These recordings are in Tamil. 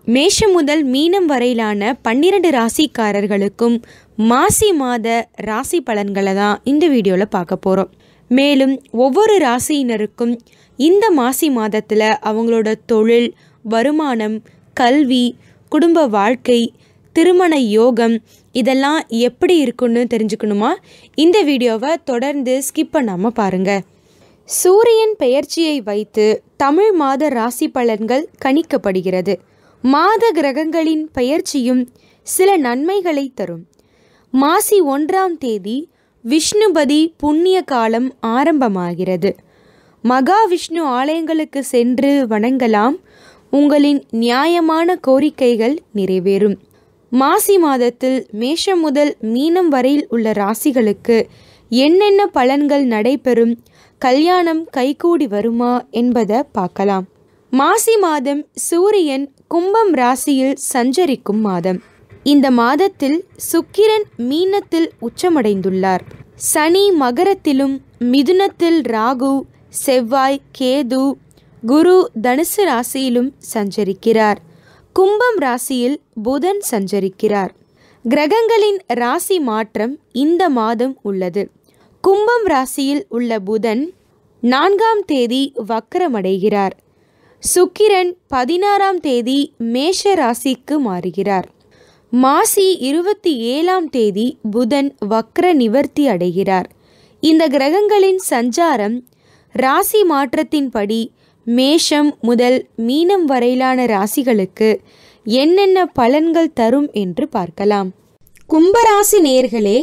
மேஷம் முதல் மீனம் வரையிலான பன்னிரண்டு ராசிக்காரர்களுக்கும் மாசி மாத ராசி பலன்களை தான் இந்த வீடியோவில் பார்க்க போகிறோம் மேலும் ஒவ்வொரு ராசியினருக்கும் இந்த மாசி மாதத்தில் அவங்களோட தொழில் வருமானம் கல்வி குடும்ப வாழ்க்கை திருமண யோகம் இதெல்லாம் எப்படி இருக்குன்னு தெரிஞ்சுக்கணுமா இந்த வீடியோவை தொடர்ந்து ஸ்கிப் பண்ணாமல் பாருங்கள் சூரியன் பெயர்ச்சியை வைத்து தமிழ் மாத ராசி பலன்கள் கணிக்கப்படுகிறது மாத கிரகங்களின் பெயர்ச்சியும் சில நன்மைகளை தரும் மாசி ஒன்றாம் தேதி விஷ்ணுபதி புண்ணிய காலம் ஆரம்பமாகிறது மகாவிஷ்ணு ஆலயங்களுக்கு சென்று வணங்கலாம் உங்களின் நியாயமான கோரிக்கைகள் நிறைவேறும் மாசி மாதத்தில் மேஷம் முதல் மீனம் வரையில் உள்ள ராசிகளுக்கு என்னென்ன பலன்கள் நடைபெறும் கல்யாணம் கைகூடி வருமா என்பதை பார்க்கலாம் மாசி மாதம் சூரியன் கும்பம் ராசியில் சஞ்சரிக்கும் மாதம் இந்த மாதத்தில் சுக்கிரன் மீனத்தில் உச்சமடைந்துள்ளார் சனி மகரத்திலும் மிதுனத்தில் ராகு செவ்வாய் கேது குரு தனுசு ராசியிலும் சஞ்சரிக்கிறார் கும்பம் ராசியில் புதன் சஞ்சரிக்கிறார் கிரகங்களின் ராசி மாற்றம் இந்த மாதம் உள்ளது கும்பம் ராசியில் உள்ள புதன் நான்காம் தேதி வக்கரமடைகிறார் சுக்கிரன் பதினாறாம் தேதி மேஷ ராசிக்கு மாறுகிறார் மாசி இருபத்தி ஏழாம் தேதி புதன் வக்ர நிவர்த்தி அடைகிறார் இந்த கிரகங்களின் சஞ்சாரம் ராசி மாற்றத்தின்படி மேஷம் முதல் மீனம் வரையிலான ராசிகளுக்கு என்னென்ன பலன்கள் தரும் என்று பார்க்கலாம் கும்பராசி நேர்களே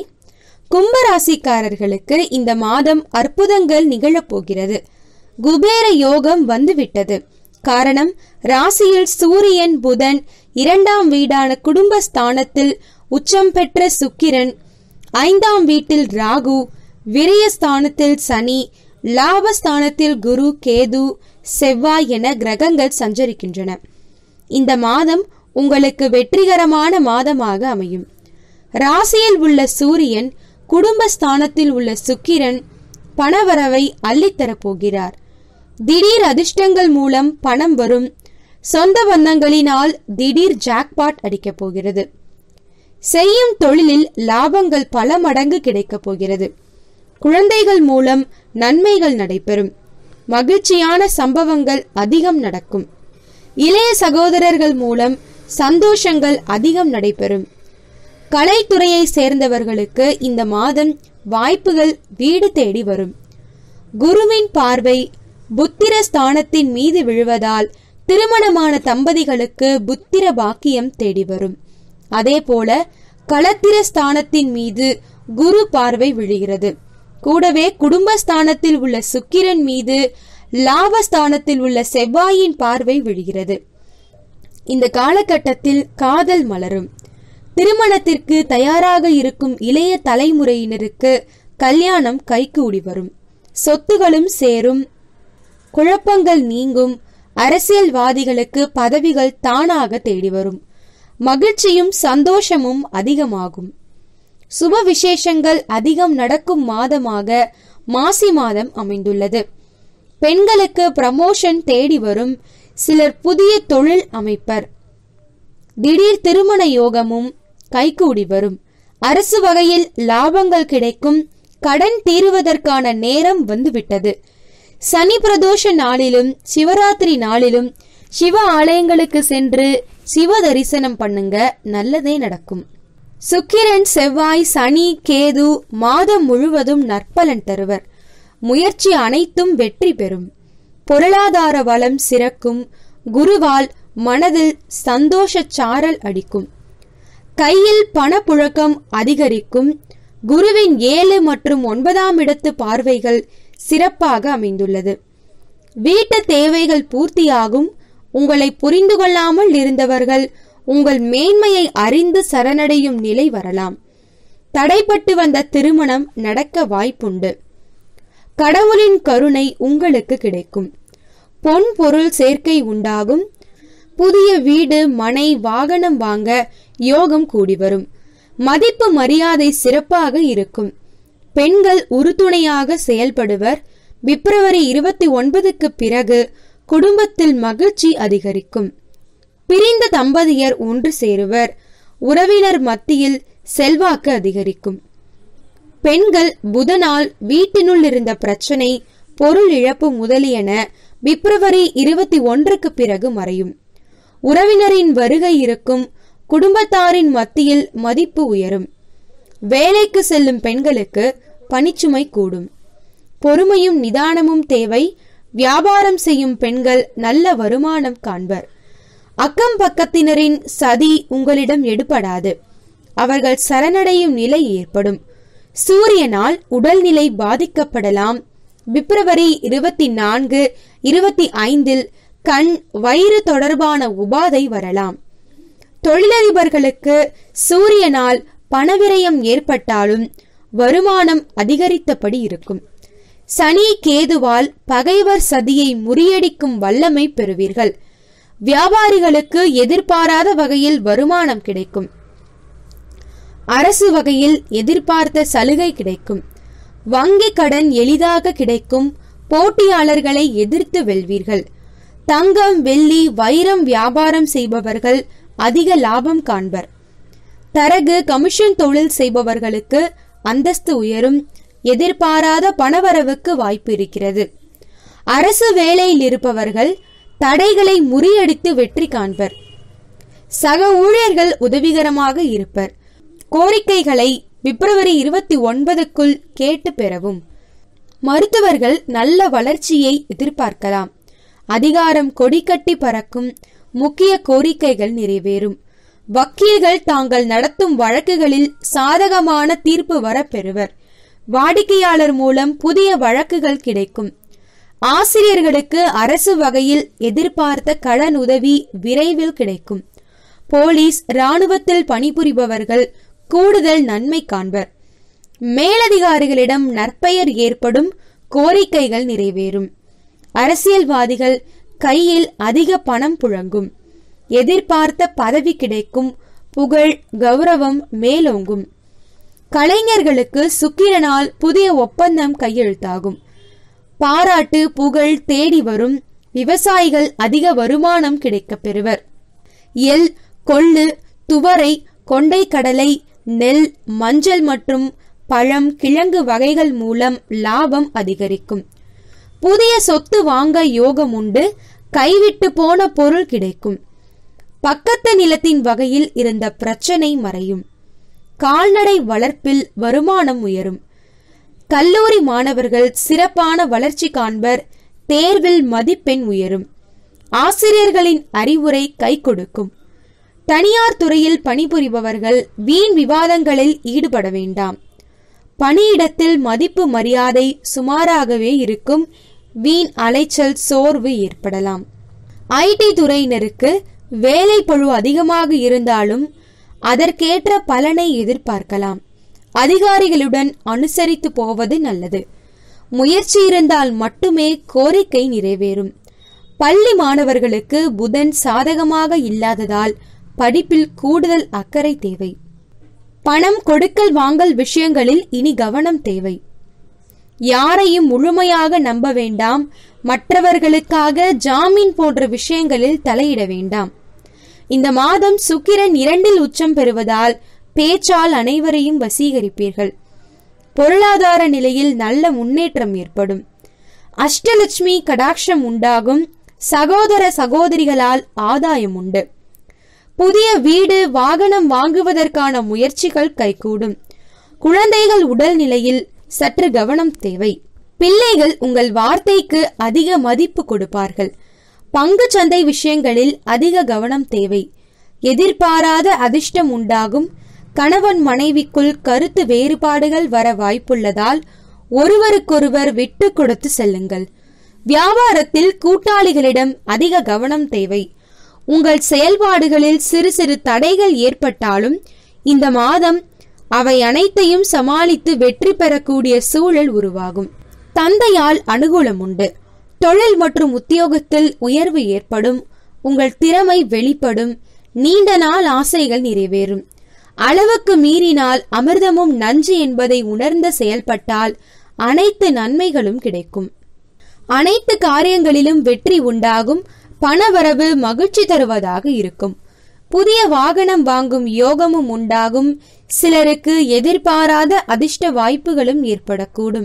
கும்பராசிக்காரர்களுக்கு இந்த மாதம் அற்புதங்கள் நிகழப்போகிறது குபேர யோகம் வந்துவிட்டது காரணம் ராசியில் சூரியன் புதன் இரண்டாம் வீடான குடும்பஸ்தானத்தில் உச்சம் பெற்ற சுக்கிரன் ஐந்தாம் வீட்டில் ராகு விரயஸ்தானத்தில் சனி லாபஸ்தானத்தில் குரு கேது செவ்வாய் என கிரகங்கள் சஞ்சரிக்கின்றன இந்த மாதம் உங்களுக்கு வெற்றிகரமான மாதமாக அமையும் ராசியில் உள்ள சூரியன் குடும்பஸ்தானத்தில் உள்ள சுக்கிரன் பணவரவை அள்ளித்தரப் போகிறார் திடீர் அதிர்ஷ்டங்கள் மூலம் பணம் வரும் சொந்த பந்தங்களினால் திடீர் ஜாக்பாட் அடிக்கப் போகிறது செய்யும் தொழிலில் லாபங்கள் பல மடங்கு கிடைக்கப் போகிறது குழந்தைகள் மூலம் நன்மைகள் நடைபெறும் மகிழ்ச்சியான சம்பவங்கள் அதிகம் நடக்கும் இளைய சகோதரர்கள் மூலம் சந்தோஷங்கள் அதிகம் நடைபெறும் கலைத்துறையை சேர்ந்தவர்களுக்கு இந்த மாதம் வாய்ப்புகள் வீடு தேடி வரும் குருவின் பார்வை புத்திர ஸ்தானத்தின் மீது விழுவதால் திருமணமான தம்பதிகளுக்கு புத்திர பாக்கியம் தேடி வரும் அதே போல களத்திர ஸ்தானத்தின் மீது குரு பார்வை விழுகிறது கூடவே குடும்பஸ்தானத்தில் உள்ள சுக்கிரன் மீது லாபஸ்தானத்தில் உள்ள செவ்வாயின் பார்வை விழுகிறது இந்த காலகட்டத்தில் காதல் மலரும் திருமணத்திற்கு தயாராக இருக்கும் இளைய தலைமுறையினருக்கு கல்யாணம் கைகூடி வரும் சொத்துகளும் சேரும் குழப்பங்கள் நீங்கும் அரசியல்வாதிகளுக்கு பதவிகள் தானாக தேடி வரும் மகிழ்ச்சியும் சந்தோஷமும் அதிகமாகும் சுப விசேஷங்கள் அதிகம் நடக்கும் மாதமாக மாசி மாதம் அமைந்துள்ளது பெண்களுக்கு ப்ரமோஷன் தேடி வரும் சிலர் புதிய தொழில் அமைப்பர் திடீர் திருமண யோகமும் கைகூடி வரும் அரசு வகையில் லாபங்கள் கிடைக்கும் கடன் தீருவதற்கான நேரம் வந்துவிட்டது சனி பிரதோஷ நாளிலும் சிவராத்திரி நாளிலும் சிவ ஆலயங்களுக்கு சென்று சிவ தரிசனம் பண்ணுங்க நல்லதே நடக்கும் சுக்கிரன் செவ்வாய் சனி கேது மாதம் முழுவதும் நற்பலன் தருவர் முயற்சி அனைத்தும் வெற்றி பெறும் பொருளாதார வளம் சிறக்கும் குருவால் மனதில் சந்தோஷ சாரல் அடிக்கும் கையில் பணப்புழக்கம் அதிகரிக்கும் குருவின் ஏழு மற்றும் ஒன்பதாம் இடத்து பார்வைகள் சிறப்பாக அமைந்துள்ளது வீட்டு தேவைகள் பூர்த்தியாகும் உங்களை புரிந்து கொள்ளாமல் இருந்தவர்கள் உங்கள் மேன்மையை அறிந்து சரணடையும் நிலை வரலாம் தடைப்பட்டு வந்த திருமணம் நடக்க வாய்ப்புண்டு கடவுளின் கருணை உங்களுக்கு கிடைக்கும் பொன் பொருள் சேர்க்கை உண்டாகும் புதிய வீடு மனை வாகனம் வாங்க யோகம் கூடி வரும் மதிப்பு மரியாதை சிறப்பாக இருக்கும் பெண்கள் உறுதுணையாக செயல்படுவர் பிப்ரவரி இருபத்தி ஒன்பதுக்கு பிறகு குடும்பத்தில் மகிழ்ச்சி அதிகரிக்கும் பிரிந்த தம்பதியர் ஒன்று சேருவர் உறவினர் மத்தியில் செல்வாக்கு அதிகரிக்கும் பெண்கள் புதனால் வீட்டினுள் இருந்த பிரச்சனை பொருள் இழப்பு முதலியன பிப்ரவரி இருபத்தி ஒன்றுக்கு பிறகு மறையும் உறவினரின் வருகை இருக்கும் குடும்பத்தாரின் மத்தியில் மதிப்பு உயரும் வேலைக்கு செல்லும் பெண்களுக்கு பணிச்சுமை கூடும் பொறுமையும் நிதானமும் தேவை வியாபாரம் செய்யும் பெண்கள் நல்ல வருமானம் காண்பர் அக்கம் பக்கத்தினரின் சதி உங்களிடம் எடுபடாது அவர்கள் சரணடையும் நிலை ஏற்படும் சூரியனால் உடல்நிலை பாதிக்கப்படலாம் பிப்ரவரி இருபத்தி நான்கு இருபத்தி ஐந்தில் கண் வயிறு தொடர்பான உபாதை வரலாம் தொழிலதிபர்களுக்கு சூரியனால் பணவிரயம் ஏற்பட்டாலும் வருமானம் அதிகரித்தபடி இருக்கும் சனி கேதுவால் பகைவர் சதியை முறியடிக்கும் வல்லமை பெறுவீர்கள் வியாபாரிகளுக்கு எதிர்பாராத வகையில் வருமானம் கிடைக்கும் அரசு வகையில் எதிர்பார்த்த சலுகை கிடைக்கும் வங்கி கடன் எளிதாக கிடைக்கும் போட்டியாளர்களை எதிர்த்து வெல்வீர்கள் தங்கம் வெள்ளி வைரம் வியாபாரம் செய்பவர்கள் அதிக லாபம் காண்பர் தரகு கமிஷன் தொழில் செய்பவர்களுக்கு அந்தஸ்து உயரும் எதிர்பாராத பணவரவுக்கு வாய்ப்பு இருக்கிறது அரசு வேலையில் இருப்பவர்கள் தடைகளை முறியடித்து வெற்றி காண்பர் சக ஊழியர்கள் உதவிகரமாக இருப்பர் கோரிக்கைகளை பிப்ரவரி இருபத்தி ஒன்பதுக்குள் கேட்டு பெறவும் மருத்துவர்கள் நல்ல வளர்ச்சியை எதிர்பார்க்கலாம் அதிகாரம் கொடிக்கட்டி பறக்கும் முக்கிய கோரிக்கைகள் நிறைவேறும் வக்கீல்கள் தாங்கள் நடத்தும் வழக்குகளில் சாதகமான தீர்ப்பு வர பெறுவர் வாடிக்கையாளர் மூலம் புதிய வழக்குகள் கிடைக்கும் ஆசிரியர்களுக்கு அரசு வகையில் எதிர்பார்த்த கடன் உதவி விரைவில் கிடைக்கும் போலீஸ் ராணுவத்தில் பணிபுரிபவர்கள் கூடுதல் நன்மை காண்பர் மேலதிகாரிகளிடம் நற்பெயர் ஏற்படும் கோரிக்கைகள் நிறைவேறும் அரசியல்வாதிகள் கையில் அதிக பணம் புழங்கும் எதிர்பார்த்த பதவி கிடைக்கும் புகழ் கௌரவம் மேலோங்கும் கலைஞர்களுக்கு சுக்கிரனால் புதிய ஒப்பந்தம் கையெழுத்தாகும் பாராட்டு புகழ் தேடி வரும் விவசாயிகள் அதிக வருமானம் கிடைக்கப் பெறுவர் எல் கொள்ளு துவரை கொண்டைக்கடலை நெல் மஞ்சள் மற்றும் பழம் கிழங்கு வகைகள் மூலம் லாபம் அதிகரிக்கும் புதிய சொத்து வாங்க யோகம் உண்டு கைவிட்டு போன பொருள் கிடைக்கும் பக்கத்து நிலத்தின் வகையில் இருந்த பிரச்சனை மறையும் கால்நடை வளர்ப்பில் வருமானம் உயரும் கல்லூரி மாணவர்கள் சிறப்பான வளர்ச்சி காண்பர் தேர்வில் மதிப்பெண் உயரும் ஆசிரியர்களின் அறிவுரை கை கொடுக்கும் தனியார் துறையில் பணிபுரிபவர்கள் வீண் விவாதங்களில் ஈடுபட வேண்டாம் பணியிடத்தில் மதிப்பு மரியாதை சுமாராகவே இருக்கும் வீண் அலைச்சல் சோர்வு ஏற்படலாம் ஐடி துறையினருக்கு வேலை பழு அதிகமாக இருந்தாலும் அதற்கேற்ற பலனை எதிர்பார்க்கலாம் அதிகாரிகளுடன் அனுசரித்து போவது நல்லது முயற்சி இருந்தால் மட்டுமே கோரிக்கை நிறைவேறும் பள்ளி மாணவர்களுக்கு புதன் சாதகமாக இல்லாததால் படிப்பில் கூடுதல் அக்கறை தேவை பணம் கொடுக்கல் வாங்கல் விஷயங்களில் இனி கவனம் தேவை யாரையும் முழுமையாக நம்ப வேண்டாம் மற்றவர்களுக்காக ஜாமீன் போன்ற விஷயங்களில் தலையிட வேண்டாம் இந்த மாதம் சுக்கிரன் இரண்டில் உச்சம் பெறுவதால் பேச்சால் அனைவரையும் வசீகரிப்பீர்கள் பொருளாதார நிலையில் நல்ல முன்னேற்றம் ஏற்படும் அஷ்டலட்சுமி கடாட்சம் உண்டாகும் சகோதர சகோதரிகளால் ஆதாயம் உண்டு புதிய வீடு வாகனம் வாங்குவதற்கான முயற்சிகள் கைகூடும் குழந்தைகள் உடல் நிலையில் சற்று கவனம் தேவை பிள்ளைகள் உங்கள் வார்த்தைக்கு அதிக மதிப்பு கொடுப்பார்கள் பங்கு சந்தை விஷயங்களில் அதிக கவனம் தேவை எதிர்பாராத அதிர்ஷ்டம் உண்டாகும் கணவன் மனைவிக்குள் கருத்து வேறுபாடுகள் வர வாய்ப்புள்ளதால் ஒருவருக்கொருவர் விட்டு கொடுத்து செல்லுங்கள் வியாபாரத்தில் கூட்டாளிகளிடம் அதிக கவனம் தேவை உங்கள் செயல்பாடுகளில் சிறு சிறு தடைகள் ஏற்பட்டாலும் இந்த மாதம் அவை அனைத்தையும் சமாளித்து வெற்றி பெறக்கூடிய சூழல் உருவாகும் தந்தையால் அனுகூலம் உண்டு தொழில் மற்றும் உத்தியோகத்தில் உயர்வு ஏற்படும் உங்கள் திறமை வெளிப்படும் நீண்ட நாள் ஆசைகள் நிறைவேறும் அளவுக்கு மீறினால் அமிர்தமும் நஞ்சு என்பதை உணர்ந்து செயல்பட்டால் அனைத்து நன்மைகளும் கிடைக்கும் அனைத்து காரியங்களிலும் வெற்றி உண்டாகும் பணவரவு மகிழ்ச்சி தருவதாக இருக்கும் புதிய வாகனம் வாங்கும் யோகமும் உண்டாகும் சிலருக்கு எதிர்பாராத அதிர்ஷ்ட வாய்ப்புகளும் ஏற்படக்கூடும்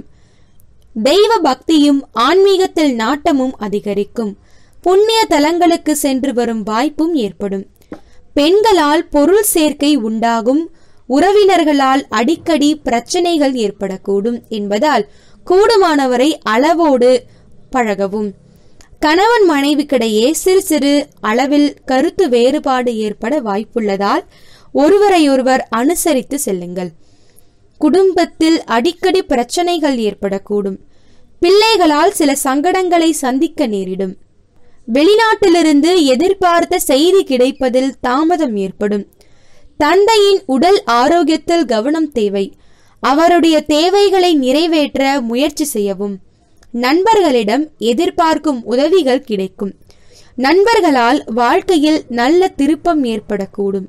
தெய்வ பக்தியும் ஆன்மீகத்தில் நாட்டமும் அதிகரிக்கும் புண்ணிய தலங்களுக்கு சென்று வரும் வாய்ப்பும் ஏற்படும் பெண்களால் பொருள் சேர்க்கை உண்டாகும் உறவினர்களால் அடிக்கடி பிரச்சனைகள் ஏற்படக்கூடும் என்பதால் கூடுமானவரை அளவோடு பழகவும் கணவன் மனைவிக்கிடையே சிறு சிறு அளவில் கருத்து வேறுபாடு ஏற்பட வாய்ப்புள்ளதால் ஒருவரையொருவர் அனுசரித்து செல்லுங்கள் குடும்பத்தில் அடிக்கடி பிரச்சனைகள் ஏற்படக்கூடும் பிள்ளைகளால் சில சங்கடங்களை சந்திக்க நேரிடும் வெளிநாட்டிலிருந்து எதிர்பார்த்த செய்தி கிடைப்பதில் தாமதம் ஏற்படும் தந்தையின் உடல் ஆரோக்கியத்தில் கவனம் தேவை அவருடைய தேவைகளை நிறைவேற்ற முயற்சி செய்யவும் நண்பர்களிடம் எதிர்பார்க்கும் உதவிகள் கிடைக்கும் நண்பர்களால் வாழ்க்கையில் நல்ல திருப்பம் ஏற்படக்கூடும்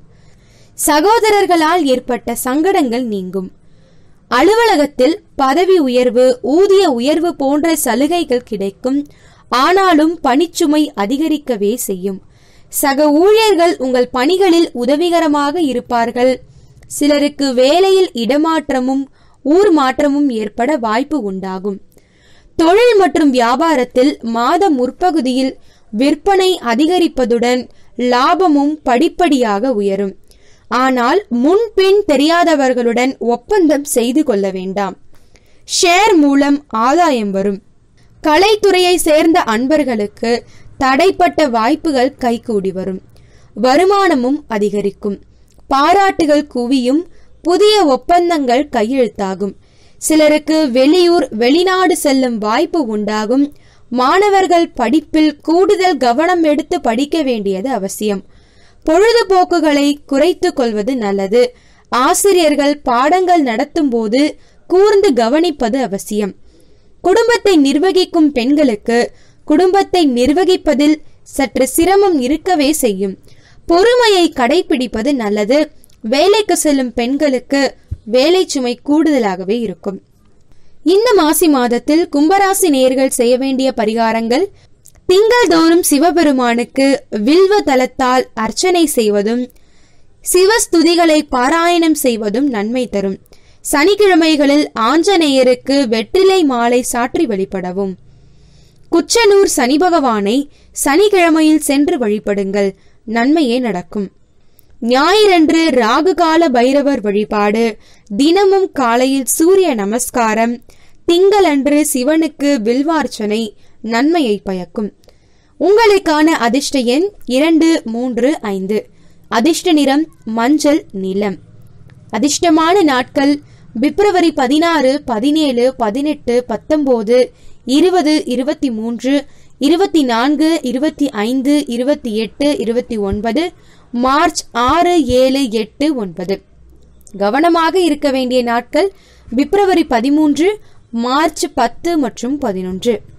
சகோதரர்களால் ஏற்பட்ட சங்கடங்கள் நீங்கும் அலுவலகத்தில் பதவி உயர்வு ஊதிய உயர்வு போன்ற சலுகைகள் கிடைக்கும் ஆனாலும் பணிச்சுமை அதிகரிக்கவே செய்யும் சக ஊழியர்கள் உங்கள் பணிகளில் உதவிகரமாக இருப்பார்கள் சிலருக்கு வேலையில் இடமாற்றமும் ஊர் மாற்றமும் ஏற்பட வாய்ப்பு உண்டாகும் தொழில் மற்றும் வியாபாரத்தில் மாத முற்பகுதியில் விற்பனை அதிகரிப்பதுடன் லாபமும் படிப்படியாக உயரும் ஆனால் முன்பின் தெரியாதவர்களுடன் ஒப்பந்தம் செய்து கொள்ள வேண்டாம் ஷேர் மூலம் ஆதாயம் வரும் கலைத்துறையை சேர்ந்த அன்பர்களுக்கு தடைப்பட்ட வாய்ப்புகள் கைகூடி வரும் வருமானமும் அதிகரிக்கும் பாராட்டுகள் குவியும் புதிய ஒப்பந்தங்கள் கையெழுத்தாகும் சிலருக்கு வெளியூர் வெளிநாடு செல்லும் வாய்ப்பு உண்டாகும் மாணவர்கள் படிப்பில் கூடுதல் கவனம் எடுத்து படிக்க வேண்டியது அவசியம் பொழுதுபோக்குகளை குறைத்து கொள்வது நல்லது ஆசிரியர்கள் பாடங்கள் நடத்தும் போது கூர்ந்து கவனிப்பது அவசியம் குடும்பத்தை நிர்வகிக்கும் பெண்களுக்கு குடும்பத்தை நிர்வகிப்பதில் சற்று சிரமம் இருக்கவே செய்யும் பொறுமையை கடைபிடிப்பது நல்லது வேலைக்கு செல்லும் பெண்களுக்கு வேலை சுமை கூடுதலாகவே இருக்கும் இந்த மாசி மாதத்தில் கும்பராசி நேர்கள் செய்ய வேண்டிய பரிகாரங்கள் திங்கள்தோறும் சிவபெருமானுக்கு வில்வ தலத்தால் அர்ச்சனை செய்வதும் சிவஸ்துதிகளை பாராயணம் செய்வதும் நன்மை தரும் சனிக்கிழமைகளில் ஆஞ்சநேயருக்கு வெற்றிலை மாலை சாற்றி வழிபடவும் குச்சனூர் சனி பகவானை சனிக்கிழமையில் சென்று வழிபடுங்கள் நன்மையே நடக்கும் ஞாயிறன்று ராகுகால பைரவர் வழிபாடு தினமும் காலையில் சூரிய நமஸ்காரம் திங்களன்று சிவனுக்கு வில்வார்ச்சனை நன்மையை பயக்கும் உங்களுக்கான அதிர்ஷ்ட எண் இரண்டு மூன்று ஐந்து அதிர்ஷ்ட நிறம் மஞ்சள் நிலம் அதிர்ஷ்டமான நாட்கள் பிப்ரவரி பதினாறு பதினேழு பதினெட்டு பத்தொன்பது இருபது இருபத்தி மூன்று இருபத்தி நான்கு இருபத்தி ஐந்து இருபத்தி எட்டு இருபத்தி ஒன்பது மார்ச் ஆறு ஏழு எட்டு ஒன்பது கவனமாக இருக்க வேண்டிய நாட்கள் பிப்ரவரி பதிமூன்று மார்ச் பத்து மற்றும் பதினொன்று